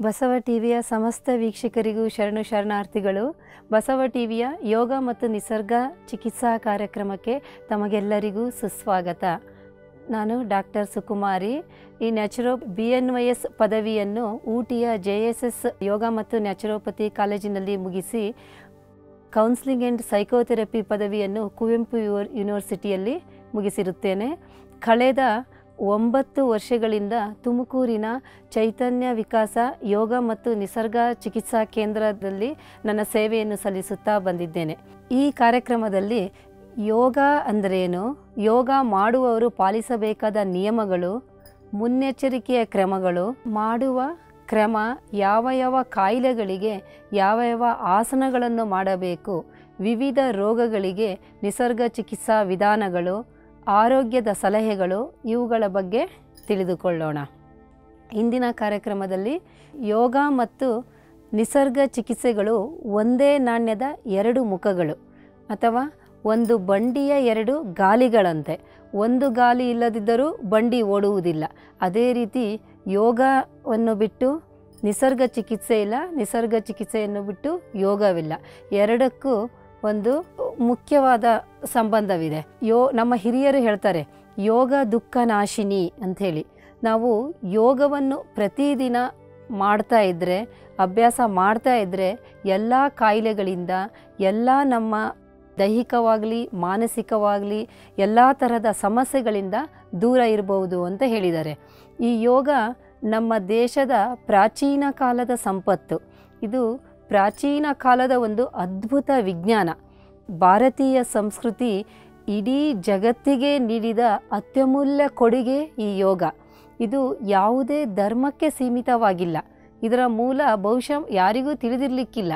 ಬಸವ ಟಿವಿಯ ಸಮಸ್ತ ವೀಕ್ಷಕರಿಗೂ ಶರಣು ಶರಣಾರ್ಥಿಗಳು ಬಸವ ಟಿವಿಯ ಯೋಗ ಮತ್ತು ನಿಸರ್ಗ ಚಿಕಿತ್ಸಾ ಕಾರ್ಯಕ್ರಮಕ್ಕೆ ತಮಗೆಲ್ಲರಿಗೂ ಸುಸ್ವಾಗತ ನಾನು ಡಾಕ್ಟರ್ ಸುಕುಮಾರಿ ಈ ನ್ಯಾಚುರೋ ಬಿ ಎನ್ ವೈ ಎಸ್ ಪದವಿಯನ್ನು ಊಟಿಯ ಜೆ ಎಸ್ ಎಸ್ ಯೋಗ ಮತ್ತು ನ್ಯಾಚುರೋಪತಿ ಕಾಲೇಜಿನಲ್ಲಿ ಮುಗಿಸಿ ಕೌನ್ಸಿಲಿಂಗ್ ಆ್ಯಂಡ್ ಸೈಕೋಥೆರಪಿ ಪದವಿಯನ್ನು ಕುವೆಂಪು ಯುವರ್ ಯೂನಿವರ್ಸಿಟಿಯಲ್ಲಿ ಮುಗಿಸಿರುತ್ತೇನೆ ಕಳೆದ ಒಂಬತ್ತು ವರ್ಷಗಳಿಂದ ತುಮಕೂರಿನ ಚೈತನ್ಯ ವಿಕಾಸ ಯೋಗ ಮತ್ತು ನಿಸರ್ಗ ಚಿಕಿತ್ಸಾ ಕೇಂದ್ರದಲ್ಲಿ ನನ್ನ ಸೇವೆಯನ್ನು ಸಲ್ಲಿಸುತ್ತಾ ಬಂದಿದ್ದೇನೆ ಈ ಕಾರ್ಯಕ್ರಮದಲ್ಲಿ ಯೋಗ ಅಂದರೇನು ಯೋಗ ಮಾಡುವವರು ಪಾಲಿಸಬೇಕಾದ ನಿಯಮಗಳು ಮುನ್ನೆಚ್ಚರಿಕೆಯ ಕ್ರಮಗಳು ಮಾಡುವ ಕ್ರಮ ಯಾವ ಯಾವ ಕಾಯಿಲೆಗಳಿಗೆ ಯಾವ ಯಾವ ಆಸನಗಳನ್ನು ಮಾಡಬೇಕು ವಿವಿಧ ರೋಗಗಳಿಗೆ ನಿಸರ್ಗ ಚಿಕಿತ್ಸಾ ವಿಧಾನಗಳು ಆರೋಗ್ಯದ ಸಲಹೆಗಳು ಇವುಗಳ ಬಗ್ಗೆ ತಿಳಿದುಕೊಳ್ಳೋಣ ಇಂದಿನ ಕಾರ್ಯಕ್ರಮದಲ್ಲಿ ಯೋಗ ಮತ್ತು ನಿಸರ್ಗ ಚಿಕಿತ್ಸೆಗಳು ಒಂದೇ ನಾಣ್ಯದ ಎರಡು ಮುಖಗಳು ಅಥವಾ ಒಂದು ಬಂಡಿಯ ಎರಡು ಗಾಲಿಗಳಂತೆ ಒಂದು ಗಾಲಿ ಇಲ್ಲದಿದ್ದರೂ ಬಂಡಿ ಓಡುವುದಿಲ್ಲ ಅದೇ ರೀತಿ ಯೋಗವನ್ನು ಬಿಟ್ಟು ನಿಸರ್ಗ ಚಿಕಿತ್ಸೆ ಇಲ್ಲ ನಿಸರ್ಗ ಚಿಕಿತ್ಸೆಯನ್ನು ಬಿಟ್ಟು ಯೋಗವಿಲ್ಲ ಎರಡಕ್ಕೂ ಒಂದು ಮುಖ್ಯವಾದ ಸಂಬಂಧವಿದೆ ಯೋ ನಮ್ಮ ಹಿರಿಯರು ಹೇಳ್ತಾರೆ ಯೋಗ ದುಃಖ ನಾಶಿನಿ ಅಂಥೇಳಿ ನಾವು ಯೋಗವನ್ನು ಪ್ರತಿದಿನ ಮಾಡ್ತಾ ಇದ್ದರೆ ಅಭ್ಯಾಸ ಮಾಡ್ತಾ ಇದ್ದರೆ ಎಲ್ಲ ಕಾಯಿಲೆಗಳಿಂದ ಎಲ್ಲ ನಮ್ಮ ದೈಹಿಕವಾಗಲಿ ಮಾನಸಿಕವಾಗಲಿ ಎಲ್ಲ ತರಹದ ಸಮಸ್ಯೆಗಳಿಂದ ದೂರ ಇರಬಹುದು ಅಂತ ಹೇಳಿದ್ದಾರೆ ಈ ಯೋಗ ನಮ್ಮ ದೇಶದ ಪ್ರಾಚೀನ ಕಾಲದ ಸಂಪತ್ತು ಇದು ಪ್ರಾಚೀನ ಕಾಲದ ಒಂದು ಅದ್ಭುತ ವಿಜ್ಞಾನ ಭಾರತೀಯ ಸಂಸ್ಕೃತಿ ಇಡೀ ಜಗತ್ತಿಗೆ ನೀಡಿದ ಅತ್ಯಮೂಲ್ಯ ಕೊಡುಗೆ ಈ ಯೋಗ ಇದು ಯಾವುದೇ ಧರ್ಮಕ್ಕೆ ಸೀಮಿತವಾಗಿಲ್ಲ ಇದರ ಮೂಲ ಬಹುಶಃ ಯಾರಿಗೂ ತಿಳಿದಿರಲಿಕ್ಕಿಲ್ಲ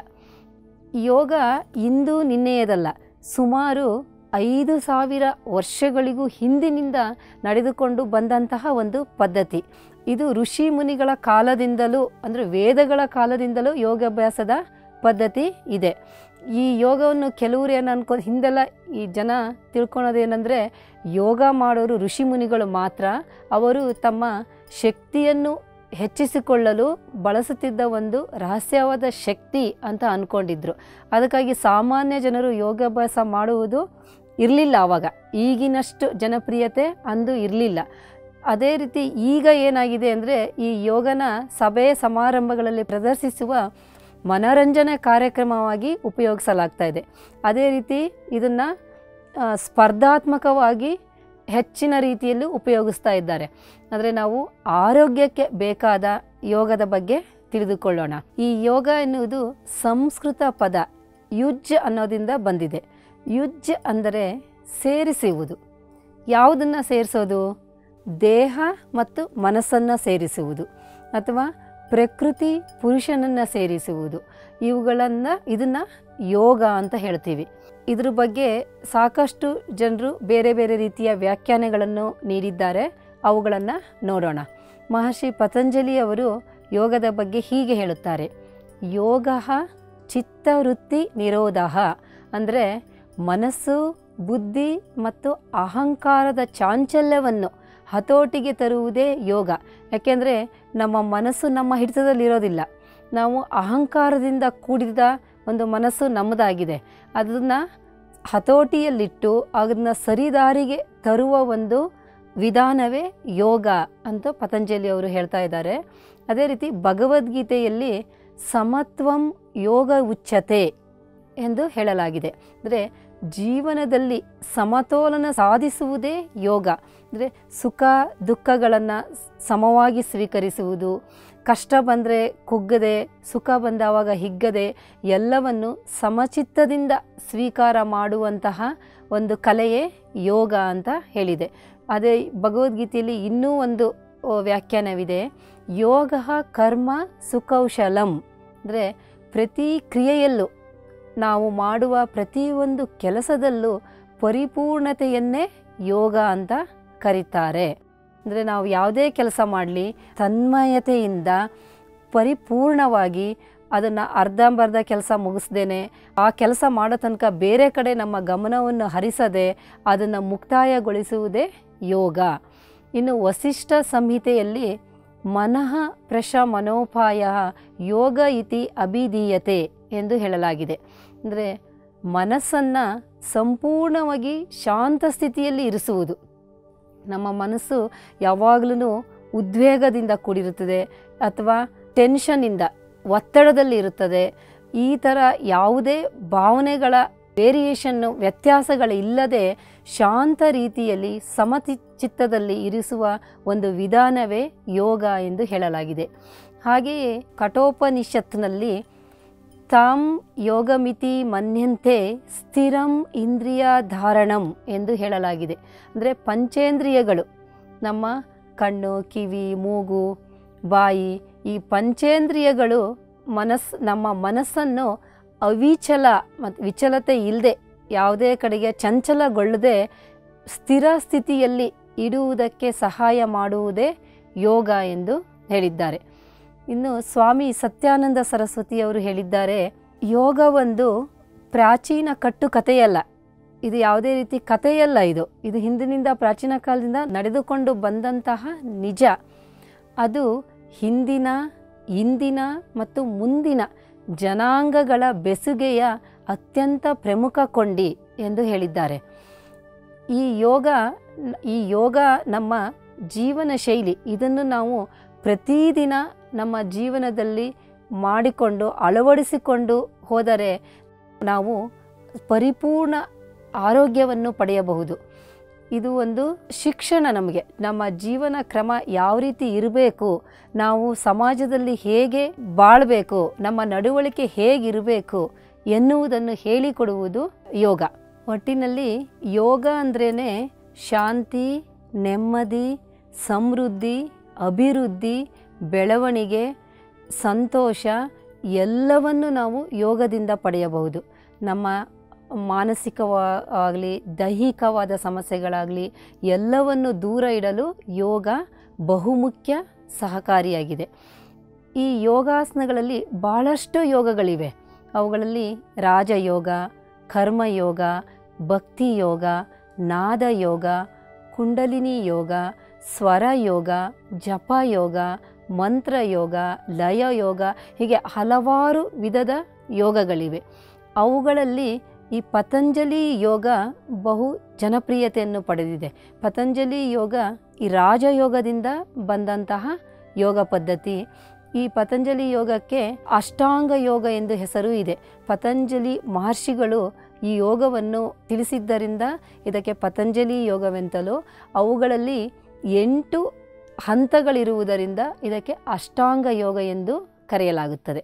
ಯೋಗ ಇಂದು ನಿನ್ನೆಯದಲ್ಲ ಸುಮಾರು ಐದು ಸಾವಿರ ವರ್ಷಗಳಿಗೂ ಹಿಂದಿನಿಂದ ನಡೆದುಕೊಂಡು ಬಂದಂತಹ ಒಂದು ಪದ್ಧತಿ ಇದು ಋಷಿ ಮುನಿಗಳ ಕಾಲದಿಂದಲೂ ಅಂದರೆ ವೇದಗಳ ಕಾಲದಿಂದಲೂ ಯೋಗಾಭ್ಯಾಸದ ಪದ್ಧತಿ ಇದೆ ಈ ಯೋಗವನ್ನು ಕೆಲವರು ಏನು ಅನ್ಕೋ ಹಿಂದೆಲ್ಲ ಈ ಜನ ತಿಳ್ಕೊಳೋದೇನೆಂದರೆ ಯೋಗ ಮಾಡೋರು ಋಷಿ ಮುನಿಗಳು ಮಾತ್ರ ಅವರು ತಮ್ಮ ಶಕ್ತಿಯನ್ನು ಹೆಚ್ಚಿಸಿಕೊಳ್ಳಲು ಬಳಸುತ್ತಿದ್ದ ಒಂದು ರಹಸ್ಯವಾದ ಶಕ್ತಿ ಅಂತ ಅಂದ್ಕೊಂಡಿದ್ರು ಅದಕ್ಕಾಗಿ ಸಾಮಾನ್ಯ ಜನರು ಯೋಗಾಭ್ಯಾಸ ಮಾಡುವುದು ಇರಲಿಲ್ಲ ಆವಾಗ ಈಗಿನಷ್ಟು ಜನಪ್ರಿಯತೆ ಅಂದು ಇರಲಿಲ್ಲ ಅದೇ ರೀತಿ ಈಗ ಏನಾಗಿದೆ ಅಂದರೆ ಈ ಯೋಗನ ಸಭೆ ಸಮಾರಂಭಗಳಲ್ಲಿ ಪ್ರದರ್ಶಿಸುವ ಮನೋರಂಜನೆ ಕಾರ್ಯಕ್ರಮವಾಗಿ ಉಪಯೋಗಿಸಲಾಗ್ತಾ ಇದೆ ಅದೇ ರೀತಿ ಇದನ್ನು ಸ್ಪರ್ಧಾತ್ಮಕವಾಗಿ ಹೆಚ್ಚಿನ ರೀತಿಯಲ್ಲಿ ಉಪಯೋಗಿಸ್ತಾ ಇದ್ದಾರೆ ಅಂದರೆ ನಾವು ಆರೋಗ್ಯಕ್ಕೆ ಬೇಕಾದ ಯೋಗದ ಬಗ್ಗೆ ತಿಳಿದುಕೊಳ್ಳೋಣ ಈ ಯೋಗ ಎನ್ನುವುದು ಸಂಸ್ಕೃತ ಪದ ಯುಜ್ ಅನ್ನೋದಿಂದ ಬಂದಿದೆ ಯುಜ್ ಅಂದರೆ ಸೇರಿಸುವುದು ಯಾವುದನ್ನು ಸೇರಿಸೋದು ದೇಹ ಮತ್ತು ಮನಸ್ಸನ್ನು ಸೇರಿಸುವುದು ಅಥವಾ ಪ್ರಕೃತಿ ಪುರುಷನನ್ನು ಸೇರಿಸುವುದು ಇವುಗಳನ್ನು ಇದನ್ನು ಯೋಗ ಅಂತ ಹೇಳ್ತೀವಿ ಇದ್ರ ಬಗ್ಗೆ ಸಾಕಷ್ಟು ಜನರು ಬೇರೆ ಬೇರೆ ರೀತಿಯ ವ್ಯಾಖ್ಯಾನಗಳನ್ನು ನೀಡಿದ್ದಾರೆ ಅವುಗಳನ್ನು ನೋಡೋಣ ಮಹರ್ಷಿ ಪತಂಜಲಿ ಅವರು ಯೋಗದ ಬಗ್ಗೆ ಹೀಗೆ ಹೇಳುತ್ತಾರೆ ಯೋಗ ಚಿತ್ತವೃತ್ತಿ ನಿರೋಧ ಅಂದರೆ ಮನಸ್ಸು ಬುದ್ಧಿ ಮತ್ತು ಅಹಂಕಾರದ ಚಾಂಚಲ್ಯವನ್ನು ಹತೋಟಿಗೆ ತರುವುದೇ ಯೋಗ ಯಾಕೆಂದರೆ ನಮ್ಮ ಮನಸ್ಸು ನಮ್ಮ ಹಿಡಿತದಲ್ಲಿರೋದಿಲ್ಲ ನಾವು ಅಹಂಕಾರದಿಂದ ಕೂಡಿದ ಒಂದು ಮನಸ್ಸು ನಮ್ಮದಾಗಿದೆ ಅದನ್ನು ಹತೋಟಿಯಲ್ಲಿಟ್ಟು ಅದನ್ನು ಸರಿದಾರಿಗೆ ತರುವ ಒಂದು ವಿಧಾನವೇ ಯೋಗ ಅಂತ ಪತಂಜಲಿ ಅವರು ಹೇಳ್ತಾ ಇದ್ದಾರೆ ಅದೇ ರೀತಿ ಭಗವದ್ಗೀತೆಯಲ್ಲಿ ಸಮತ್ವಂ ಯೋಗ ಉಚ್ಚತೆ ಎಂದು ಹೇಳಲಾಗಿದೆ ಅಂದರೆ ಜೀವನದಲ್ಲಿ ಸಮತೋಲನ ಸಾಧಿಸುವುದೇ ಯೋಗ ಅಂದರೆ ಸುಖ ದುಃಖಗಳನ್ನು ಸಮವಾಗಿ ಸ್ವೀಕರಿಸುವುದು ಕಷ್ಟ ಬಂದರೆ ಕುಗ್ಗದೆ ಸುಖ ಬಂದವಾಗ ಹಿಗ್ಗದೆ ಎಲ್ಲವನ್ನು ಸಮಚಿತ್ತದಿಂದ ಸ್ವೀಕಾರ ಮಾಡುವಂತಹ ಒಂದು ಕಲೆಯೇ ಯೋಗ ಅಂತ ಹೇಳಿದೆ ಅದೇ ಭಗವದ್ಗೀತೆಯಲ್ಲಿ ಇನ್ನೂ ಒಂದು ವ್ಯಾಖ್ಯಾನವಿದೆ ಯೋಗ ಕರ್ಮ ಸುಕೌಶಲಂ ಅಂದರೆ ಪ್ರತಿ ಕ್ರಿಯೆಯಲ್ಲೂ ನಾವು ಮಾಡುವ ಪ್ರತಿಯೊಂದು ಕೆಲಸದಲ್ಲೂ ಪರಿಪೂರ್ಣತೆಯನ್ನೇ ಯೋಗ ಅಂತ ಕರೀತಾರೆ ಅಂದರೆ ನಾವು ಯಾವುದೇ ಕೆಲಸ ಮಾಡಲಿ ತನ್ಮಯತೆಯಿಂದ ಪರಿಪೂರ್ಣವಾಗಿ ಅದನ್ನು ಅರ್ಧಂಬರ್ಧ ಕೆಲಸ ಮುಗಿಸ್ದೇನೆ ಆ ಕೆಲಸ ಮಾಡೋ ತನಕ ಬೇರೆ ಕಡೆ ನಮ್ಮ ಗಮನವನ್ನು ಹರಿಸದೆ ಅದನ್ನು ಮುಕ್ತಾಯಗೊಳಿಸುವುದೇ ಯೋಗ ಇನ್ನು ವಸಿಷ್ಠ ಸಂಹಿತೆಯಲ್ಲಿ ಮನಃ ಪ್ರಶ ಮನೋಪಾಯ ಯೋಗ ಇತಿ ಅಭಿಧೀಯತೆ ಎಂದು ಹೇಳಲಾಗಿದೆ ಅಂದರೆ ಮನಸ್ಸನ್ನು ಸಂಪೂರ್ಣವಾಗಿ ಶಾಂತ ಸ್ಥಿತಿಯಲ್ಲಿ ಇರಿಸುವುದು ನಮ್ಮ ಮನಸ್ಸು ಯಾವಾಗಲೂ ಉದ್ವೇಗದಿಂದ ಕೂಡಿರುತ್ತದೆ ಅಥವಾ ಟೆನ್ಷನ್ನಿಂದ ಒತ್ತಡದಲ್ಲಿ ಇರುತ್ತದೆ ಈ ಥರ ಯಾವುದೇ ಭಾವನೆಗಳ ವೇರಿಯೇಷನ್ನು ವ್ಯತ್ಯಾಸಗಳಿಲ್ಲದೆ ಶಾಂತ ರೀತಿಯಲ್ಲಿ ಸಮತಿ ಚಿತ್ತದಲ್ಲಿ ಇರಿಸುವ ಒಂದು ವಿಧಾನವೇ ಯೋಗ ಎಂದು ಹೇಳಲಾಗಿದೆ ಹಾಗೆಯೇ ಕಠೋಪನಿಷತ್ನಲ್ಲಿ ತಾಂ ಯೋಗಮಿತಿ ಮನ್ಯಂತೆ ಸ್ಥಿರಂ ಇಂದ್ರಿಯ ಧಾರಣಂ ಎಂದು ಹೇಳಲಾಗಿದೆ ಅಂದರೆ ಪಂಚೇಂದ್ರಿಯಗಳು ನಮ್ಮ ಕಣ್ಣು ಕಿವಿ ಮೂಗು ಬಾಯಿ ಈ ಪಂಚೇಂದ್ರಿಯಗಳು ಮನಸ್ ನಮ್ಮ ಮನಸ್ಸನ್ನು ಅವಿಚಲ ಮತ್ತು ವಿಚಲತೆ ಇಲ್ಲದೆ ಯಾವುದೇ ಕಡೆಗೆ ಚಂಚಲಗೊಳ್ಳದೆ ಸ್ಥಿರ ಸ್ಥಿತಿಯಲ್ಲಿ ಇಡುವುದಕ್ಕೆ ಸಹಾಯ ಮಾಡುವುದೇ ಯೋಗ ಎಂದು ಹೇಳಿದ್ದಾರೆ ಇನ್ನು ಸ್ವಾಮಿ ಸತ್ಯಾನಂದ ಸರಸ್ವತಿಯವರು ಹೇಳಿದ್ದಾರೆ ಯೋಗ ಒಂದು ಪ್ರಾಚೀನ ಕಟ್ಟುಕತೆಯಲ್ಲ ಇದು ಯಾವುದೇ ರೀತಿ ಕಥೆಯಲ್ಲ ಇದು ಇದು ಹಿಂದಿನಿಂದ ಪ್ರಾಚೀನ ಕಾಲದಿಂದ ನಡೆದುಕೊಂಡು ಬಂದಂತಹ ನಿಜ ಅದು ಹಿಂದಿನ ಇಂದಿನ ಮತ್ತು ಮುಂದಿನ ಜನಾಂಗಗಳ ಬೆಸುಗೆಯ ಅತ್ಯಂತ ಪ್ರಮುಖ ಕೊಂಡಿ ಎಂದು ಹೇಳಿದ್ದಾರೆ ಈ ಯೋಗ ಈ ಯೋಗ ನಮ್ಮ ಜೀವನ ಶೈಲಿ ಇದನ್ನು ನಾವು ಪ್ರತಿದಿನ ನಮ್ಮ ಜೀವನದಲ್ಲಿ ಮಾಡಿಕೊಂಡು ಅಳವಡಿಸಿಕೊಂಡು ಹೋದರೆ ನಾವು ಪರಿಪೂರ್ಣ ಆರೋಗ್ಯವನ್ನು ಪಡೆಯಬಹುದು ಇದು ಒಂದು ಶಿಕ್ಷಣ ನಮಗೆ ನಮ್ಮ ಜೀವನ ಕ್ರಮ ಯಾವ ರೀತಿ ಇರಬೇಕು ನಾವು ಸಮಾಜದಲ್ಲಿ ಹೇಗೆ ಬಾಳಬೇಕು ನಮ್ಮ ನಡವಳಿಕೆ ಹೇಗಿರಬೇಕು ಎನ್ನುವುದನ್ನು ಹೇಳಿಕೊಡುವುದು ಯೋಗ ಒಟ್ಟಿನಲ್ಲಿ ಯೋಗ ಅಂದ್ರೇ ಶಾಂತಿ ನೆಮ್ಮದಿ ಸಮೃದ್ಧಿ ಅಭಿವೃದ್ಧಿ ಬೆಳವಣಿಗೆ ಸಂತೋಷ ಎಲ್ಲವನ್ನು ನಾವು ಯೋಗದಿಂದ ಪಡೆಯಬಹುದು ನಮ್ಮ ಮಾನಸಿಕವಾಗಲಿ ದೈಹಿಕವಾದ ಸಮಸ್ಯೆಗಳಾಗಲಿ ಎಲ್ಲವನ್ನು ದೂರ ಇಡಲು ಯೋಗ ಬಹುಮುಖ್ಯ ಸಹಕಾರಿಯಾಗಿದೆ ಈ ಯೋಗಾಸನಗಳಲ್ಲಿ ಭಾಳಷ್ಟು ಯೋಗಗಳಿವೆ ಅವುಗಳಲ್ಲಿ ರಾಜಯೋಗ ಕರ್ಮಯೋಗ ಭಕ್ತಿ ಯೋಗ ನಾದ ಯೋಗ ಕುಂಡಲಿನಿ ಯೋಗ ಸ್ವರ ಯೋಗ ಜಪ ಯೋಗ ಮಂತ್ರ ಯೋಗ ಲಯ ಯೋಗ ಹೀಗೆ ಹಲವಾರು ವಿಧದ ಯೋಗಗಳಿವೆ ಅವುಗಳಲ್ಲಿ ಈ ಪತಂಜಲಿ ಯೋಗ ಬಹು ಜನಪ್ರಿಯತೆಯನ್ನು ಪಡೆದಿದೆ ಪತಂಜಲಿ ಯೋಗ ಈ ರಾಜಯೋಗದಿಂದ ಬಂದಂತಹ ಯೋಗ ಪದ್ಧತಿ ಈ ಪತಂಜಲಿ ಯೋಗಕ್ಕೆ ಅಷ್ಟಾಂಗ ಯೋಗ ಎಂದು ಹೆಸರು ಇದೆ ಪತಂಜಲಿ ಮಹರ್ಷಿಗಳು ಈ ಯೋಗವನ್ನು ತಿಳಿಸಿದ್ದರಿಂದ ಇದಕ್ಕೆ ಪತಂಜಲಿ ಯೋಗವೆಂತಲೂ ಅವುಗಳಲ್ಲಿ ಎಂಟು ಹಂತಗಳಿರುವುದರಿಂದ ಇದಕ್ಕೆ ಅಷ್ಟಾಂಗ ಯೋಗ ಎಂದು ಕರೆಯಲಾಗುತ್ತದೆ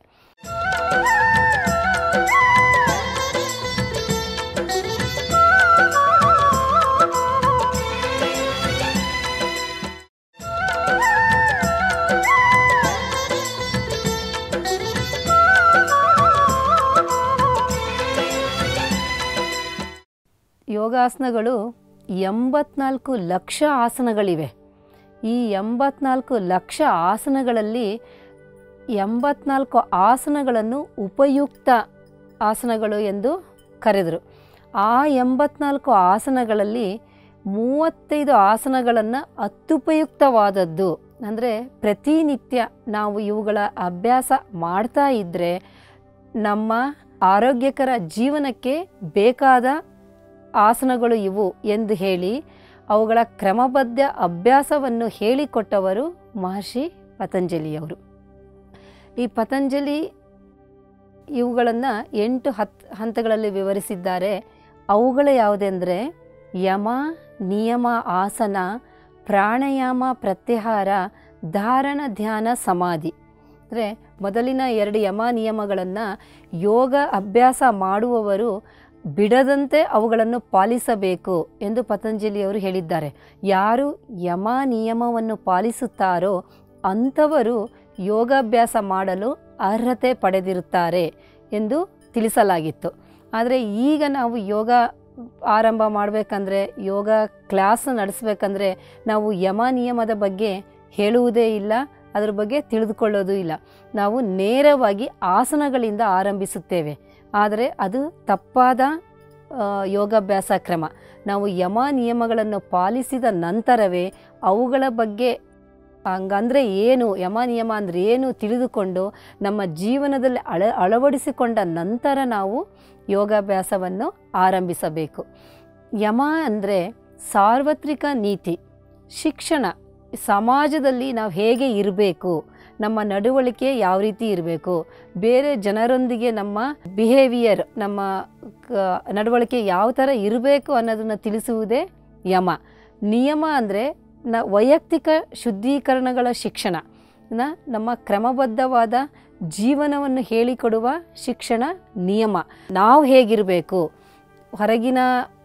ಯೋಗಾಸನಗಳು ಎಂಬತ್ನಾಲ್ಕು ಲಕ್ಷ ಆಸನಗಳಿವೆ ಈ ಎಂಬತ್ನಾಲ್ಕು ಲಕ್ಷ ಆಸನಗಳಲ್ಲಿ ಎಂಬತ್ನಾಲ್ಕು ಆಸನಗಳನ್ನು ಉಪಯುಕ್ತ ಆಸನಗಳು ಎಂದು ಕರೆದರು ಆ ಎಂಬತ್ನಾಲ್ಕು ಆಸನಗಳಲ್ಲಿ ಮೂವತ್ತೈದು ಆಸನಗಳನ್ನು ಅತ್ಯುಪಯುಕ್ತವಾದದ್ದು ಅಂದರೆ ಪ್ರತಿನಿತ್ಯ ನಾವು ಇವುಗಳ ಅಭ್ಯಾಸ ಮಾಡ್ತಾ ಇದ್ದರೆ ನಮ್ಮ ಆರೋಗ್ಯಕರ ಜೀವನಕ್ಕೆ ಬೇಕಾದ ಆಸನಗಳು ಇವು ಎಂದು ಹೇಳಿ ಅವುಗಳ ಕ್ರಮಬದ್ಧ ಅಭ್ಯಾಸವನ್ನು ಹೇಳಿಕೊಟ್ಟವರು ಮಹರ್ಷಿ ಪತಂಜಲಿಯವರು ಈ ಪತಂಜಲಿ ಇವುಗಳನ್ನು ಎಂಟು ಹತ್ ಹಂತಗಳಲ್ಲಿ ವಿವರಿಸಿದ್ದಾರೆ ಅವುಗಳು ಯಾವುದೆಂದರೆ ಯಮ ನಿಯಮ ಆಸನ ಪ್ರಾಣಾಯಾಮ ಪ್ರತ್ಯಾಹಾರ ಧಾರಣ ಧ್ಯಾನ ಸಮಾಧಿ ಅಂದರೆ ಮೊದಲಿನ ಎರಡು ಯಮ ನಿಯಮಗಳನ್ನು ಯೋಗ ಅಭ್ಯಾಸ ಮಾಡುವವರು ಬಿಡದಂತೆ ಅವುಗಳನ್ನು ಪಾಲಿಸಬೇಕು ಎಂದು ಪತಂಜಲಿಯವರು ಹೇಳಿದ್ದಾರೆ ಯಾರು ಯಮ ನಿಯಮವನ್ನು ಪಾಲಿಸುತ್ತಾರೋ ಅಂಥವರು ಯೋಗಾಭ್ಯಾಸ ಮಾಡಲು ಅರ್ಹತೆ ಪಡೆದಿರುತ್ತಾರೆ ಎಂದು ತಿಳಿಸಲಾಗಿತ್ತು ಆದರೆ ಈಗ ನಾವು ಯೋಗ ಆರಂಭ ಮಾಡಬೇಕಂದ್ರೆ ಯೋಗ ಕ್ಲಾಸ್ ನಡೆಸಬೇಕಂದ್ರೆ ನಾವು ಯಮ ನಿಯಮದ ಬಗ್ಗೆ ಹೇಳುವುದೇ ಇಲ್ಲ ಅದ್ರ ಬಗ್ಗೆ ತಿಳಿದುಕೊಳ್ಳೋದು ಇಲ್ಲ ನಾವು ನೇರವಾಗಿ ಆಸನಗಳಿಂದ ಆರಂಭಿಸುತ್ತೇವೆ ಆದರೆ ಅದು ತಪ್ಪಾದ ಆ, ಯೋಗಾಭ್ಯಾಸ ಕ್ರಮ ನಾವು ಯಮ ನಿಯಮಗಳನ್ನು ಪಾಲಿಸಿದ ನಂತರವೇ ಅವುಗಳ ಬಗ್ಗೆ ಹಂಗಂದರೆ ಏನು ಯಮ ನಿಯಮ ಅಂದರೆ ಏನು ತಿಳಿದುಕೊಂಡು ನಮ್ಮ ಜೀವನದಲ್ಲಿ ಅಳ ಅಳವಡಿಸಿಕೊಂಡ ನಂತರ ನಾವು ಯೋಗಾಭ್ಯಾಸವನ್ನು ಆರಂಭಿಸಬೇಕು ಯಮ ಅಂದರೆ ಸಾರ್ವತ್ರಿಕ ನೀತಿ ಶಿಕ್ಷಣ ಸಮಾಜದಲ್ಲಿ ನಾವು ಹೇಗೆ ಇರಬೇಕು ನಮ್ಮ ನಡವಳಿಕೆ ಯಾವ ರೀತಿ ಇರಬೇಕು ಬೇರೆ ಜನರೊಂದಿಗೆ ನಮ್ಮ ಬಿಹೇವಿಯರ್ ನಮ್ಮ ಕ- ನಡವಳಿಕೆ ಯಾವ ಥರ ಇರಬೇಕು ಅನ್ನೋದನ್ನು ತಿಳಿಸುವುದೇ ಯಮ ನಿಯಮ ಅಂದರೆ ನ ವೈಯಕ್ತಿಕ ಶುದ್ಧೀಕರಣಗಳ ಶಿಕ್ಷಣ ನ ನಮ್ಮ ಕ್ರಮಬದ್ಧವಾದ ಜೀವನವನ್ನು ಹೇಳಿಕೊಡುವ ಶಿಕ್ಷಣ ನಿಯಮ ನಾವು ಹೇಗಿರಬೇಕು ಹೊರಗಿನ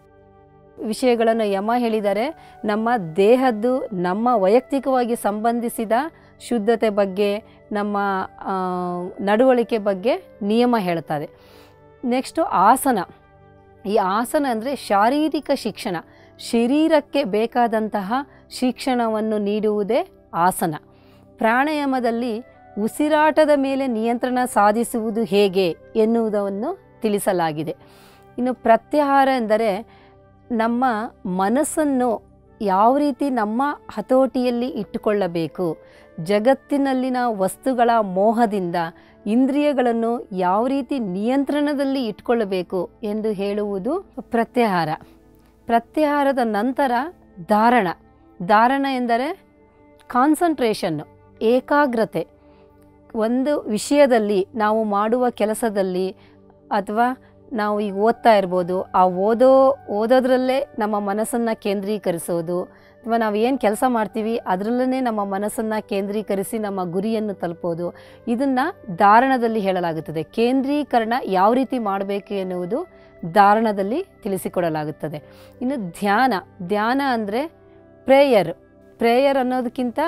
ವಿಷಯಗಳನ್ನು ಯಮ ಹೇಳಿದರೆ ನಮ್ಮ ದೇಹದ್ದು ನಮ್ಮ ವೈಯಕ್ತಿಕವಾಗಿ ಸಂಬಂಧಿಸಿದ ಶುದ್ಧತೆ ಬಗ್ಗೆ ನಮ್ಮ ಆ, ನಡವಳಿಕೆ ಬಗ್ಗೆ ನಿಯಮ ಹೇಳ್ತದೆ ನೆಕ್ಸ್ಟು ಆಸನ ಈ ಆಸನ ಅಂದರೆ ಶಾರೀರಿಕ ಶಿಕ್ಷಣ ಶರೀರಕ್ಕೆ ಬೇಕಾದಂತಹ ಶಿಕ್ಷಣವನ್ನು ನೀಡುವುದೇ ಆಸನ ಪ್ರಾಣಾಯಾಮದಲ್ಲಿ ಉಸಿರಾಟದ ಮೇಲೆ ನಿಯಂತ್ರಣ ಸಾಧಿಸುವುದು ಹೇಗೆ ಎನ್ನುವುದನ್ನು ತಿಳಿಸಲಾಗಿದೆ ಇನ್ನು ಪ್ರತ್ಯಾಹಾರ ಎಂದರೆ ನಮ್ಮ ಮನಸ್ಸನ್ನು ಯಾವ ರೀತಿ ನಮ್ಮ ಹತೋಟಿಯಲ್ಲಿ ಇಟ್ಟುಕೊಳ್ಳಬೇಕು ಜಗತ್ತಿನಲ್ಲಿನ ವಸ್ತುಗಳ ಮೋಹದಿಂದ ಇಂದ್ರಿಯಗಳನ್ನು ಯಾವ ರೀತಿ ನಿಯಂತ್ರಣದಲ್ಲಿ ಇಟ್ಕೊಳ್ಳಬೇಕು ಎಂದು ಹೇಳುವುದು ಪ್ರತ್ಯಾಹಾರ ಪ್ರತ್ಯಾಹಾರದ ನಂತರ ಧಾರಣ ಧಾರಣ ಎಂದರೆ ಕಾನ್ಸಂಟ್ರೇಷನ್ನು ಏಕಾಗ್ರತೆ ಒಂದು ವಿಷಯದಲ್ಲಿ ನಾವು ಮಾಡುವ ಕೆಲಸದಲ್ಲಿ ಅಥವಾ ನಾವು ಈಗ ಓದ್ತಾ ಇರ್ಬೋದು ಆ ಓದೋ ಓದೋದ್ರಲ್ಲೇ ನಮ್ಮ ಮನಸ್ಸನ್ನು ಕೇಂದ್ರೀಕರಿಸೋದು ಅಥವಾ ನಾವು ಏನು ಕೆಲಸ ಮಾಡ್ತೀವಿ ಅದರಲ್ಲೇ ನಮ್ಮ ಮನಸ್ಸನ್ನು ಕೇಂದ್ರೀಕರಿಸಿ ನಮ್ಮ ಗುರಿಯನ್ನು ತಲುಪೋದು ಇದನ್ನು ಧಾರಣದಲ್ಲಿ ಹೇಳಲಾಗುತ್ತದೆ ಕೇಂದ್ರೀಕರಣ ಯಾವ ರೀತಿ ಮಾಡಬೇಕು ಎನ್ನುವುದು ಧಾರಣದಲ್ಲಿ ತಿಳಿಸಿಕೊಡಲಾಗುತ್ತದೆ ಇನ್ನು ಧ್ಯಾನ ಧ್ಯಾನ ಅಂದರೆ ಪ್ರೇಯರ್ ಪ್ರೇಯರ್ ಅನ್ನೋದಕ್ಕಿಂತ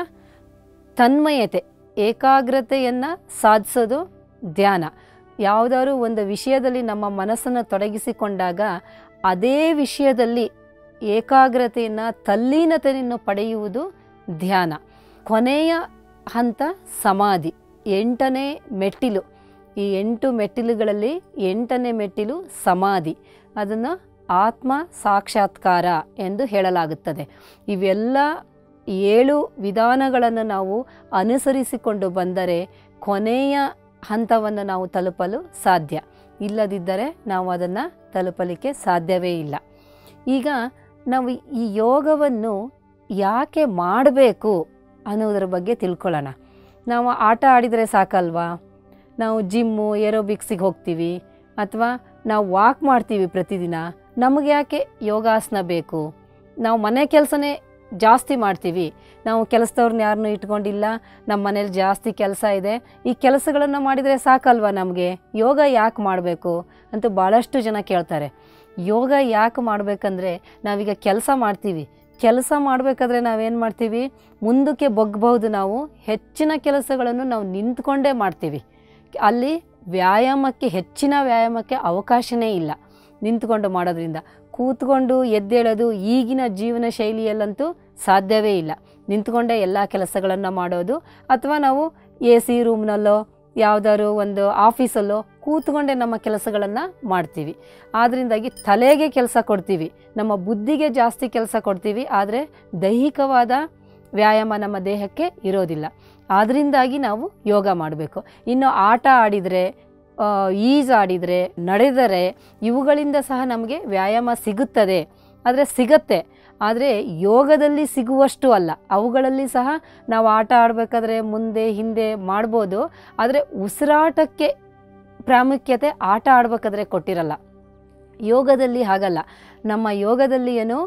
ತನ್ಮಯತೆ ಏಕಾಗ್ರತೆಯನ್ನು ಸಾಧಿಸೋದು ಧ್ಯಾನ ಯಾವುದಾದ್ರು ಒಂದು ವಿಷಯದಲ್ಲಿ ನಮ್ಮ ಮನಸ್ಸನ್ನು ತೊಡಗಿಸಿಕೊಂಡಾಗ ಅದೇ ವಿಷಯದಲ್ಲಿ ಏಕಾಗ್ರತೆಯನ್ನು ತಲ್ಲೀನತೆಯನ್ನು ಪಡೆಯುವುದು ಧ್ಯಾನ ಕೊನೆಯ ಹಂತ ಸಮಾಧಿ ಎಂಟನೇ ಮೆಟ್ಟಿಲು ಈ ಎಂಟು ಮೆಟ್ಟಿಲುಗಳಲ್ಲಿ ಎಂಟನೇ ಮೆಟ್ಟಿಲು ಸಮಾಧಿ ಅದನ್ನು ಆತ್ಮ ಸಾಕ್ಷಾತ್ಕಾರ ಎಂದು ಹೇಳಲಾಗುತ್ತದೆ ಇವೆಲ್ಲ ಏಳು ವಿಧಾನಗಳನ್ನು ನಾವು ಅನುಸರಿಸಿಕೊಂಡು ಬಂದರೆ ಕೊನೆಯ ಹಂತವನ್ನು ನಾವು ತಲುಪಲು ಸಾಧ್ಯ ಇಲ್ಲದಿದ್ದರೆ ನಾವು ಅದನ್ನು ತಲುಪಲಿಕ್ಕೆ ಸಾಧ್ಯವೇ ಇಲ್ಲ ಈಗ ನಾವು ಈ ಯೋಗವನ್ನು ಯಾಕೆ ಮಾಡಬೇಕು ಅನ್ನೋದ್ರ ಬಗ್ಗೆ ತಿಳ್ಕೊಳ್ಳೋಣ ನಾವು ಆಟ ಆಡಿದರೆ ಸಾಕಲ್ವಾ ನಾವು ಜಿಮ್ಮು ಏರೋಬಿಕ್ಸಿಗೆ ಹೋಗ್ತೀವಿ ಅಥವಾ ನಾವು ವಾಕ್ ಮಾಡ್ತೀವಿ ಪ್ರತಿದಿನ ನಮಗೆ ಯಾಕೆ ಯೋಗಾಸನ ಬೇಕು ನಾವು ಮನೆ ಕೆಲಸನೇ ಜಾಸ್ತಿ ಮಾಡ್ತೀವಿ ನಾವು ಕೆಲಸದವ್ರನ್ನ ಯಾರನ್ನೂ ಇಟ್ಕೊಂಡಿಲ್ಲ ನಮ್ಮ ಮನೇಲಿ ಜಾಸ್ತಿ ಕೆಲಸ ಇದೆ ಈ ಕೆಲಸಗಳನ್ನು ಮಾಡಿದರೆ ಸಾಕಲ್ವಾ ನಮಗೆ ಯೋಗ ಯಾಕೆ ಮಾಡಬೇಕು ಅಂತ ಭಾಳಷ್ಟು ಜನ ಕೇಳ್ತಾರೆ ಯೋಗ ಯಾಕೆ ಮಾಡಬೇಕಂದ್ರೆ ನಾವೀಗ ಕೆಲಸ ಮಾಡ್ತೀವಿ ಕೆಲಸ ಮಾಡಬೇಕಾದ್ರೆ ನಾವೇನು ಮಾಡ್ತೀವಿ ಮುಂದಕ್ಕೆ ಬಗ್ಬಹುದು ನಾವು ಹೆಚ್ಚಿನ ಕೆಲಸಗಳನ್ನು ನಾವು ನಿಂತ್ಕೊಂಡೇ ಮಾಡ್ತೀವಿ ಅಲ್ಲಿ ವ್ಯಾಯಾಮಕ್ಕೆ ಹೆಚ್ಚಿನ ವ್ಯಾಯಾಮಕ್ಕೆ ಅವಕಾಶನೇ ಇಲ್ಲ ನಿಂತ್ಕೊಂಡು ಮಾಡೋದ್ರಿಂದ ಕೂತ್ಕೊಂಡು ಎದ್ದೇಳೋದು ಈಗಿನ ಜೀವನ ಶೈಲಿಯಲ್ಲಂತೂ ಸಾಧ್ಯವೇ ಇಲ್ಲ ನಿಂತ್ಕೊಂಡೇ ಎಲ್ಲ ಕೆಲಸಗಳನ್ನು ಮಾಡೋದು ಅಥವಾ ನಾವು ಎ ಸಿ ರೂಮ್ನಲ್ಲೋ ಯಾವುದಾದ್ರು ಒಂದು ಆಫೀಸಲ್ಲೋ ಕೂತ್ಕೊಂಡೇ ನಮ್ಮ ಕೆಲಸಗಳನ್ನು ಮಾಡ್ತೀವಿ ಆದ್ದರಿಂದಾಗಿ ತಲೆಗೆ ಕೆಲಸ ಕೊಡ್ತೀವಿ ನಮ್ಮ ಬುದ್ಧಿಗೆ ಜಾಸ್ತಿ ಕೆಲಸ ಕೊಡ್ತೀವಿ ಆದರೆ ದೈಹಿಕವಾದ ವ್ಯಾಯಾಮ ನಮ್ಮ ದೇಹಕ್ಕೆ ಇರೋದಿಲ್ಲ ಆದ್ದರಿಂದಾಗಿ ನಾವು ಯೋಗ ಮಾಡಬೇಕು ಇನ್ನು ಆಟ ಆಡಿದರೆ ಈಜಾಡಿದರೆ ನಡೆದರೆ ಇವುಗಳಿಂದ ಸಹ ನಮಗೆ ವ್ಯಾಯಾಮ ಸಿಗುತ್ತದೆ ಆದರೆ ಸಿಗತ್ತೆ ಆದರೆ ಯೋಗದಲ್ಲಿ ಸಿಗುವಷ್ಟು ಅಲ್ಲ ಅವುಗಳಲ್ಲಿ ಸಹ ನಾವು ಆಟ ಆಡಬೇಕಾದ್ರೆ ಮುಂದೆ ಹಿಂದೆ ಮಾಡ್ಬೋದು ಆದರೆ ಉಸಿರಾಟಕ್ಕೆ ಪ್ರಾಮುಖ್ಯತೆ ಆಟ ಆಡಬೇಕಾದ್ರೆ ಕೊಟ್ಟಿರಲ್ಲ ಯೋಗದಲ್ಲಿ ಹಾಗಲ್ಲ ನಮ್ಮ ಯೋಗದಲ್ಲಿ ಏನು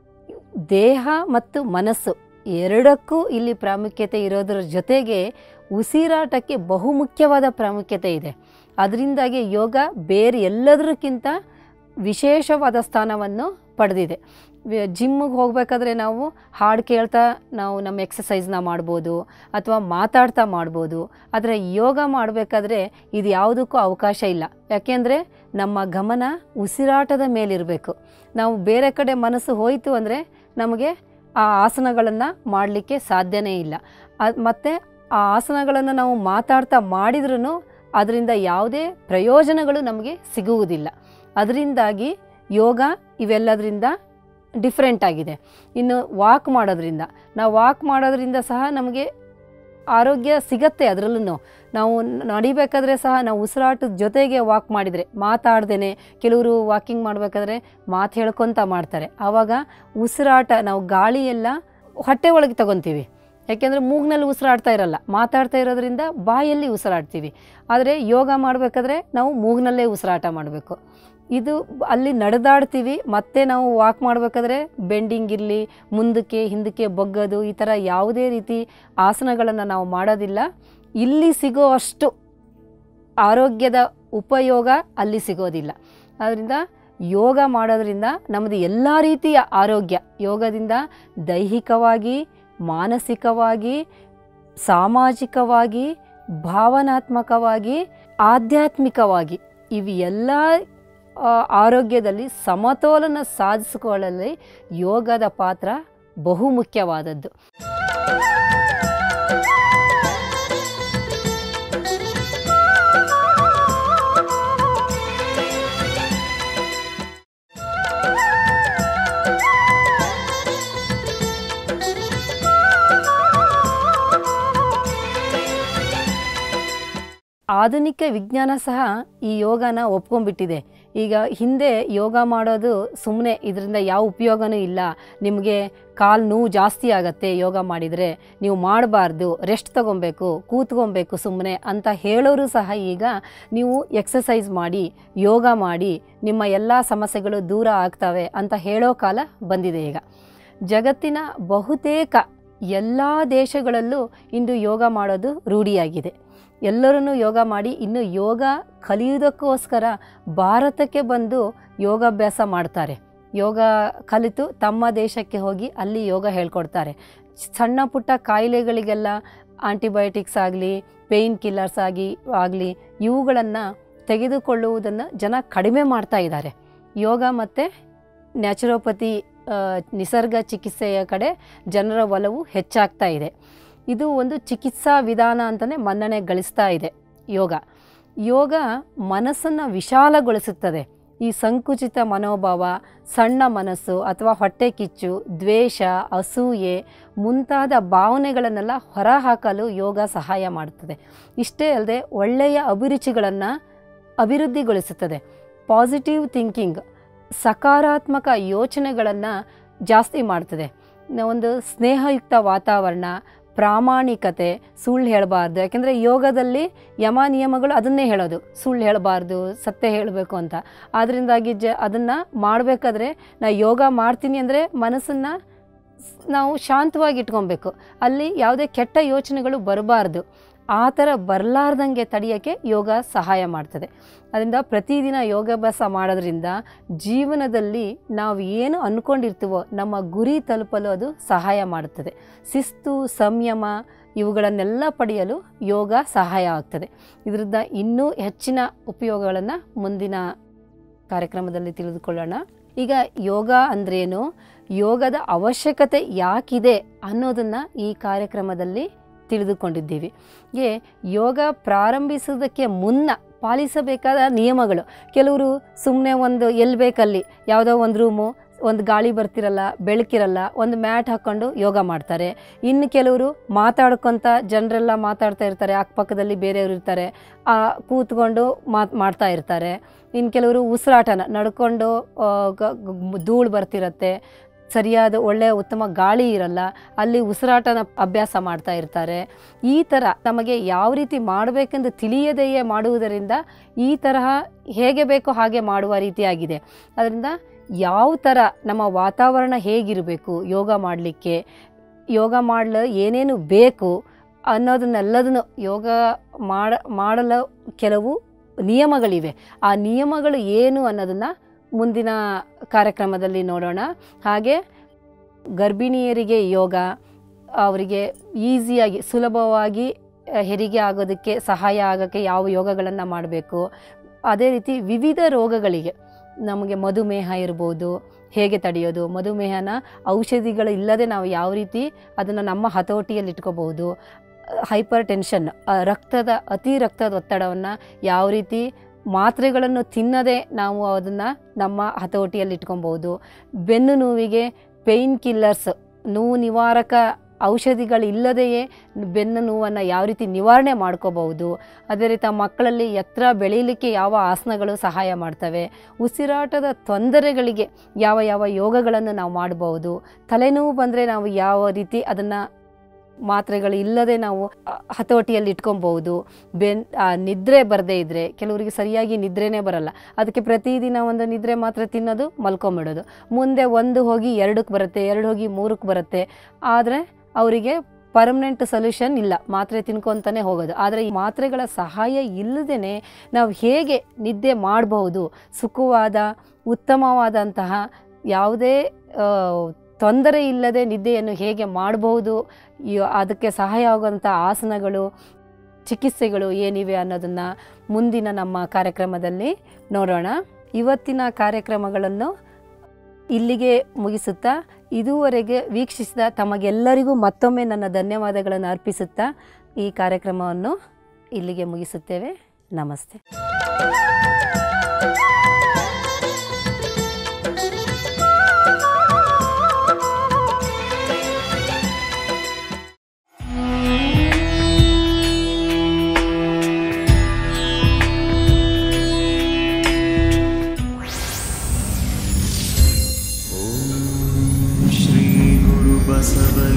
ದೇಹ ಮತ್ತು ಮನಸ್ಸು ಎರಡಕ್ಕೂ ಇಲ್ಲಿ ಪ್ರಾಮುಖ್ಯತೆ ಇರೋದರ ಜೊತೆಗೆ ಉಸಿರಾಟಕ್ಕೆ ಬಹುಮುಖ್ಯವಾದ ಪ್ರಾಮುಖ್ಯತೆ ಇದೆ ಅದರಿಂದಾಗಿ ಯೋಗ ಬೇರೆ ಎಲ್ಲದಕ್ಕಿಂತ ವಿಶೇಷವಾದ ಸ್ಥಾನವನ್ನು ಪಡೆದಿದೆ ಜಿಮ್ಮಿಗೆ ಹೋಗಬೇಕಾದ್ರೆ ನಾವು ಹಾಡು ಕೇಳ್ತಾ ನಾವು ನಮ್ಮ ಎಕ್ಸಸೈಸ್ನ ಮಾಡ್ಬೋದು ಅಥವಾ ಮಾತಾಡ್ತಾ ಮಾಡ್ಬೋದು ಆದರೆ ಯೋಗ ಮಾಡಬೇಕಾದ್ರೆ ಇದು ಯಾವುದಕ್ಕೂ ಅವಕಾಶ ಇಲ್ಲ ಯಾಕೆಂದರೆ ನಮ್ಮ ಗಮನ ಉಸಿರಾಟದ ಮೇಲಿರಬೇಕು ನಾವು ಬೇರೆ ಕಡೆ ಮನಸ್ಸು ಹೋಯಿತು ಅಂದರೆ ನಮಗೆ ಆ ಆಸನಗಳನ್ನು ಮಾಡಲಿಕ್ಕೆ ಸಾಧ್ಯನೇ ಇಲ್ಲ ಅದು ಮತ್ತು ಆ ಆಸನಗಳನ್ನು ನಾವು ಮಾತಾಡ್ತಾ ಮಾಡಿದ್ರೂ ಅದರಿಂದ ಯಾವುದೇ ಪ್ರಯೋಜನಗಳು ನಮಗೆ ಸಿಗುವುದಿಲ್ಲ ಅದರಿಂದಾಗಿ ಯೋಗ ಇವೆಲ್ಲದರಿಂದ ಡಿಫ್ರೆಂಟ್ ಆಗಿದೆ ಇನ್ನು ವಾಕ್ ಮಾಡೋದ್ರಿಂದ ನಾವು ವಾಕ್ ಮಾಡೋದ್ರಿಂದ ಸಹ ನಮಗೆ ಆರೋಗ್ಯ ಸಿಗತ್ತೆ ಅದರಲ್ಲೂ ನಾವು ನಡಿಬೇಕಾದ್ರೆ ಸಹ ನಾವು ಉಸಿರಾಟದ ಜೊತೆಗೆ ವಾಕ್ ಮಾಡಿದರೆ ಮಾತಾಡ್ದೇ ಕೆಲವರು ವಾಕಿಂಗ್ ಮಾಡಬೇಕಾದ್ರೆ ಮಾತು ಹೇಳ್ಕೊತ ಮಾಡ್ತಾರೆ ಆವಾಗ ಉಸಿರಾಟ ನಾವು ಗಾಳಿ ಎಲ್ಲ ಹೊಟ್ಟೆ ಒಳಗೆ ತಗೊತೀವಿ ಯಾಕೆಂದರೆ ಮೂಗ್ನಲ್ಲಿ ಉಸಿರಾಡ್ತಾ ಇರಲ್ಲ ಮಾತಾಡ್ತಾ ಇರೋದ್ರಿಂದ ಬಾಯಲ್ಲಿ ಉಸಿರಾಡ್ತೀವಿ ಆದರೆ ಯೋಗ ಮಾಡಬೇಕಾದ್ರೆ ನಾವು ಮೂಗ್ನಲ್ಲೇ ಉಸಿರಾಟ ಮಾಡಬೇಕು ಇದು ಅಲ್ಲಿ ನಡೆದಾಡ್ತೀವಿ ಮತ್ತೆ ನಾವು ವಾಕ್ ಮಾಡಬೇಕಾದ್ರೆ ಬೆಂಡಿಂಗ್ ಇರಲಿ ಮುಂದಕ್ಕೆ ಹಿಂದಕ್ಕೆ ಬಗ್ಗೋದು ಈ ಥರ ಯಾವುದೇ ರೀತಿ ಆಸನಗಳನ್ನು ನಾವು ಮಾಡೋದಿಲ್ಲ ಇಲ್ಲಿ ಸಿಗೋ ಅಷ್ಟು ಆರೋಗ್ಯದ ಉಪಯೋಗ ಅಲ್ಲಿ ಸಿಗೋದಿಲ್ಲ ಆದ್ದರಿಂದ ಯೋಗ ಮಾಡೋದ್ರಿಂದ ನಮ್ಮದು ಎಲ್ಲ ರೀತಿಯ ಆರೋಗ್ಯ ಯೋಗದಿಂದ ದೈಹಿಕವಾಗಿ ಮಾನಸಿಕವಾಗಿ ಸಾಮಾಜಿಕವಾಗಿ ಭಾವನಾತ್ಮಕವಾಗಿ ಆಧ್ಯಾತ್ಮಿಕವಾಗಿ ಇವು ಎಲ್ಲ ಆ, ಆರೋಗ್ಯದಲ್ಲಿ ಸಮತೋಲನ ಸಾಧಿಸಿಕೊಳ್ಳಲು ಯೋಗದ ಪಾತ್ರ ಬಹುಮುಖ್ಯವಾದದ್ದು ಆಧುನಿಕ ವಿಜ್ಞಾನ ಸಹ ಈ ಯೋಗನ ಒಪ್ಕೊಂಡ್ಬಿಟ್ಟಿದೆ ಈಗ ಹಿಂದೆ ಯೋಗ ಮಾಡೋದು ಸುಮ್ಮನೆ ಇದರಿಂದ ಯಾವ ಉಪಯೋಗನೂ ಇಲ್ಲ ನಿಮಗೆ ಕಾಲು ನೋವು ಜಾಸ್ತಿ ಆಗತ್ತೆ ಯೋಗ ಮಾಡಿದರೆ ನೀವು ಮಾಡಬಾರ್ದು ರೆಸ್ಟ್ ತಗೊಬೇಕು ಕೂತ್ಕೊಬೇಕು ಸುಮ್ಮನೆ ಅಂತ ಹೇಳೋರು ಸಹ ಈಗ ನೀವು ಎಕ್ಸಸೈಸ್ ಮಾಡಿ ಯೋಗ ಮಾಡಿ ನಿಮ್ಮ ಎಲ್ಲ ಸಮಸ್ಯೆಗಳು ದೂರ ಆಗ್ತವೆ ಅಂತ ಹೇಳೋ ಕಾಲ ಬಂದಿದೆ ಈಗ ಜಗತ್ತಿನ ಬಹುತೇಕ ಎಲ್ಲ ದೇಶಗಳಲ್ಲೂ ಇಂದು ಯೋಗ ಮಾಡೋದು ರೂಢಿಯಾಗಿದೆ ಎಲ್ಲರೂ ಯೋಗ ಮಾಡಿ ಇನ್ನು ಯೋಗ ಕಲಿಯುವುದಕ್ಕೋಸ್ಕರ ಭಾರತಕ್ಕೆ ಬಂದು ಯೋಗಾಭ್ಯಾಸ ಮಾಡ್ತಾರೆ ಯೋಗ ಕಲಿತು ತಮ್ಮ ದೇಶಕ್ಕೆ ಹೋಗಿ ಅಲ್ಲಿ ಯೋಗ ಹೇಳ್ಕೊಡ್ತಾರೆ ಸಣ್ಣ ಪುಟ್ಟ ಕಾಯಿಲೆಗಳಿಗೆಲ್ಲ ಆಂಟಿಬಯೋಟಿಕ್ಸ್ ಆಗಲಿ ಪೇಯ್ನ್ ಕಿಲ್ಲರ್ಸ್ ಆಗಿ ಆಗಲಿ ಇವುಗಳನ್ನು ತೆಗೆದುಕೊಳ್ಳುವುದನ್ನು ಜನ ಕಡಿಮೆ ಮಾಡ್ತಾ ಇದ್ದಾರೆ ಯೋಗ ಮತ್ತು ನ್ಯಾಚುರೋಪತಿ ಆ, ನಿಸರ್ಗ ಚಿಕಿತ್ಸೆಯ ಕಡೆ ಜನರ ಒಲವು ಹೆಚ್ಚಾಗ್ತಾ ಇದೆ ಇದು ಒಂದು ಚಿಕಿತ್ಸಾ ವಿಧಾನ ಅಂತಲೇ ಮನ್ನಣೆ ಗಳಿಸ್ತಾ ಇದೆ ಯೋಗ ಯೋಗ ಮನಸ್ಸನ್ನು ವಿಶಾಲಗೊಳಿಸುತ್ತದೆ ಈ ಸಂಕುಚಿತ ಮನೋಭಾವ ಸಣ್ಣ ಮನಸ್ಸು ಅಥವಾ ಹೊಟ್ಟೆ ಕಿಚ್ಚು ದ್ವೇಷ ಅಸೂಯೆ ಮುಂತಾದ ಭಾವನೆಗಳನ್ನೆಲ್ಲ ಹೊರಹಾಕಲು ಯೋಗ ಸಹಾಯ ಮಾಡುತ್ತದೆ ಇಷ್ಟೇ ಅಲ್ಲದೆ ಒಳ್ಳೆಯ ಅಭಿರುಚಿಗಳನ್ನು ಅಭಿವೃದ್ಧಿಗೊಳಿಸುತ್ತದೆ ಪಾಸಿಟಿವ್ ಥಿಂಕಿಂಗ್ ಸಕಾರಾತ್ಮಕ ಯೋಚನೆಗಳನ್ನು ಜಾಸ್ತಿ ಮಾಡ್ತದೆ ನ- ಒಂದು ಸ್ನೇಹಯುಕ್ತ ವಾತಾವರಣ ಪ್ರಾಮಾಣಿಕತೆ ಸುಳ್ಳು ಹೇಳಬಾರ್ದು ಯಾಕೆಂದರೆ ಯೋಗದಲ್ಲಿ ಯಮ ನಿಯಮಗಳು ಅದನ್ನೇ ಹೇಳೋದು ಸುಳ್ಳು ಹೇಳಬಾರ್ದು ಸತ್ಯ ಹೇಳಬೇಕು ಅಂತ ಆದ್ದರಿಂದಾಗಿ ಜ ಅದನ್ನು ಮಾಡಬೇಕಾದ್ರೆ ನಾ ಯೋಗ ಮಾಡ್ತೀನಿ ಅಂದರೆ ಮನಸ್ಸನ್ನು ನಾವು ಶಾಂತವಾಗಿ ಇಟ್ಕೊಬೇಕು ಅಲ್ಲಿ ಯಾವುದೇ ಕೆಟ್ಟ ಯೋಚನೆಗಳು ಬರಬಾರ್ದು ಆ ಥರ ಬರಲಾರ್ದಂಗೆ ತಡೆಯೋಕ್ಕೆ ಯೋಗ ಸಹಾಯ ಮಾಡ್ತದೆ ಅದರಿಂದ ಪ್ರತಿದಿನ ಯೋಗಾಭ್ಯಾಸ ಮಾಡೋದ್ರಿಂದ ಜೀವನದಲ್ಲಿ ನಾವು ಏನು ಅಂದ್ಕೊಂಡಿರ್ತೀವೋ ನಮ್ಮ ಗುರಿ ತಲುಪಲು ಅದು ಸಹಾಯ ಮಾಡುತ್ತದೆ ಶಿಸ್ತು ಸಂಯಮ ಇವುಗಳನ್ನೆಲ್ಲ ಪಡೆಯಲು ಯೋಗ ಸಹಾಯ ಆಗ್ತದೆ ಇದರಿಂದ ಇನ್ನೂ ಹೆಚ್ಚಿನ ಉಪಯೋಗಗಳನ್ನು ಮುಂದಿನ ಕಾರ್ಯಕ್ರಮದಲ್ಲಿ ತಿಳಿದುಕೊಳ್ಳೋಣ ಈಗ ಯೋಗ ಅಂದ್ರೇನು ಯೋಗದ ಅವಶ್ಯಕತೆ ಯಾಕಿದೆ ಅನ್ನೋದನ್ನು ಈ ಕಾರ್ಯಕ್ರಮದಲ್ಲಿ ತಿಳಿದುಕೊಂಡಿದ್ದೀವಿ ಹೀಗೆ ಯೋಗ ಪ್ರಾರಂಭಿಸೋದಕ್ಕೆ ಮುನ್ನ ಪಾಲಿಸಬೇಕಾದ ನಿಯಮಗಳು ಕೆಲವರು ಸುಮ್ಮನೆ ಒಂದು ಎಲ್ಲಿ ಬೇಕಲ್ಲಿ ಯಾವುದೋ ಒಂದು ರೂಮು ಒಂದು ಗಾಳಿ ಬರ್ತಿರಲ್ಲ ಬೆಳಕಿರಲ್ಲ ಒಂದು ಮ್ಯಾಟ್ ಹಾಕ್ಕೊಂಡು ಯೋಗ ಮಾಡ್ತಾರೆ ಇನ್ನು ಕೆಲವರು ಮಾತಾಡ್ಕೊತ ಜನರೆಲ್ಲ ಮಾತಾಡ್ತಾ ಇರ್ತಾರೆ ಅಕ್ಕಪಕ್ಕದಲ್ಲಿ ಬೇರೆಯವರು ಇರ್ತಾರೆ ಆ, ಕೂತ್ಕೊಂಡು ಮಾತು ಮಾಡ್ತಾ ಇರ್ತಾರೆ ಇನ್ನು ಕೆಲವರು ಉಸಿರಾಟನ ನಡ್ಕೊಂಡು ಆ, ಗ- ಗ- ಧೂಳು ಬರ್ತಿರತ್ತೆ ಸರಿಯಾದ ಒಳ್ಳೆಯ ಉತ್ತಮ ಗಾಳಿ ಇರಲ್ಲ ಅಲ್ಲಿ ಉಸಿರಾಟನ ಅಭ್ಯಾಸ ಮಾಡ್ತಾ ಇರ್ತಾರೆ ಈ ಥರ ನಮಗೆ ಯಾವ ರೀತಿ ಮಾಡಬೇಕೆಂದು ತಿಳಿಯದೆಯೇ ಮಾಡುವುದರಿಂದ ಈ ತರಹ ಹೇಗೆ ಬೇಕೋ ಹಾಗೆ ಮಾಡುವ ರೀತಿಯಾಗಿದೆ ಅದರಿಂದ ಯಾವ ಥರ ನಮ್ಮ ವಾತಾವರಣ ಹೇಗಿರಬೇಕು ಯೋಗ ಮಾಡಲಿಕ್ಕೆ ಯೋಗ ಮಾಡಲು ಏನೇನು ಬೇಕು ಅನ್ನೋದನ್ನೆಲ್ಲದನ್ನು ಯೋಗ ಮಾಡ ಮಾಡಲು ಕೆಲವು ನಿಯಮಗಳಿವೆ ಆ ನಿಯಮಗಳು ಏನು ಅನ್ನೋದನ್ನು ಮುಂದಿನ ಕಾರ್ಯಕ್ರಮದಲ್ಲಿ ನೋಡೋಣ ಹಾಗೆ ಗರ್ಭಿಣಿಯರಿಗೆ ಯೋಗ ಅವರಿಗೆ ಈಸಿಯಾಗಿ ಸುಲಭವಾಗಿ ಅ, ಹೆರಿಗೆ ಆಗೋದಕ್ಕೆ ಸಹಾಯ ಆಗೋಕ್ಕೆ ಯಾವ ಯೋಗಗಳನ್ನು ಮಾಡಬೇಕು ಅದೇ ರೀತಿ ವಿವಿಧ ರೋಗಗಳಿಗೆ ನಮಗೆ ಮಧುಮೇಹ ಇರ್ಬೋದು ಹೇಗೆ ತಡೆಯೋದು ಮಧುಮೇಹನ ಔಷಧಿಗಳು ಇಲ್ಲದೆ ನಾವು ಯಾವ ರೀತಿ ಅದನ್ನು ನಮ್ಮ ಹತೋಟಿಯಲ್ಲಿ ಇಟ್ಕೋಬಹುದು ಹೈಪರ್ ಟೆನ್ಷನ್ ರಕ್ತದ ಅತಿ ರಕ್ತದ ಒತ್ತಡವನ್ನು ಯಾವ ರೀತಿ ಮಾತ್ರೆಗಳನ್ನು ತಿನ್ನದೆ ನಾವು ಅದನ್ನು ನಮ್ಮ ಹತೋಟಿಯಲ್ಲಿ ಇಟ್ಕೊಬೋದು ಬೆನ್ನು ನೋವಿಗೆ ಪೇಯ್ನ್ ಕಿಲ್ಲರ್ಸ್ ನೋವು ನಿವಾರಕ ಔಷಧಿಗಳಿಲ್ಲದೆಯೇ ಬೆನ್ನು ನೋವನ್ನು ಯಾವ ರೀತಿ ನಿವಾರಣೆ ಮಾಡ್ಕೋಬಹುದು ಅದೇ ರೀತಿ ಆ ಮಕ್ಕಳಲ್ಲಿ ಎತ್ತರ ಬೆಳೀಲಿಕ್ಕೆ ಯಾವ ಆಸನಗಳು ಸಹಾಯ ಮಾಡ್ತವೆ ಉಸಿರಾಟದ ತೊಂದರೆಗಳಿಗೆ ಯಾವ ಯಾವ ಯೋಗಗಳನ್ನು ನಾವು ಮಾಡಬಹುದು ತಲೆನೋವು ಬಂದರೆ ನಾವು ಯಾವ ರೀತಿ ಅದನ್ನು ಮಾತ್ರೆಗಳು ಇಲ್ಲದೆ ನಾವು ಅ, ಹತೋಟಿಯಲ್ಲಿ ಇಟ್ಕೊಬಹುದು ಬೆನ್ ಆ, ನಿದ್ರೆ ಬರದೇ ಇದ್ದರೆ ಕೆಲವರಿಗೆ ಸರಿಯಾಗಿ ನಿದ್ರೆನೇ ಬರಲ್ಲ ಅದಕ್ಕೆ ಪ್ರತಿದಿನ ಒಂದು ನಿದ್ರೆ ಮಾತ್ರೆ ತಿನ್ನೋದು ಮಲ್ಕೊಂಬಿಡೋದು ಮುಂದೆ ಒಂದು ಹೋಗಿ ಎರಡಕ್ಕೆ ಬರುತ್ತೆ ಎರಡು ಹೋಗಿ ಮೂರಕ್ಕೆ ಬರುತ್ತೆ ಆದರೆ ಅವರಿಗೆ ಪರ್ಮನೆಂಟ್ ಸೊಲ್ಯೂಷನ್ ಇಲ್ಲ ಮಾತ್ರೆ ತಿನ್ಕೊತಾನೆ ಹೋಗೋದು ಆದರೆ ಈ ಮಾತ್ರೆಗಳ ಸಹಾಯ ಇಲ್ಲದೇ ನಾವು ಹೇಗೆ ನಿದ್ದೆ ಮಾಡಬಹುದು ಸುಖವಾದ ಉತ್ತಮವಾದಂತಹ ಯಾವುದೇ ಆ, ತೊಂದರೆ ಇಲ್ಲದೆ ನಿದ್ದೆಯನ್ನು ಹೇಗೆ ಮಾಡಬಹುದು ಈ- ಅದಕ್ಕೆ ಸಹಾಯ ಆಗುವಂಥ ಆಸನಗಳು ಚಿಕಿತ್ಸೆಗಳು ಏನಿವೆ ಅನ್ನೋದನ್ನು ಮುಂದಿನ ನಮ್ಮ ಕಾರ್ಯಕ್ರಮದಲ್ಲಿ ನೋಡೋಣ ಇವತ್ತಿನ ಕಾರ್ಯಕ್ರಮಗಳನ್ನು ಇಲ್ಲಿಗೆ ಮುಗಿಸುತ್ತಾ ಇದುವರೆಗೆ ವೀಕ್ಷಿಸಿದ ತಮಗೆಲ್ಲರಿಗೂ ಮತ್ತೊಮ್ಮೆ ನನ್ನ ಧನ್ಯವಾದಗಳನ್ನು ಅರ್ಪಿಸುತ್ತಾ ಈ ಕಾರ್ಯಕ್ರಮವನ್ನು ಇಲ್ಲಿಗೆ ಮುಗಿಸುತ್ತೇವೆ ನಮಸ್ತೆ श्रीगुरुबसवलिं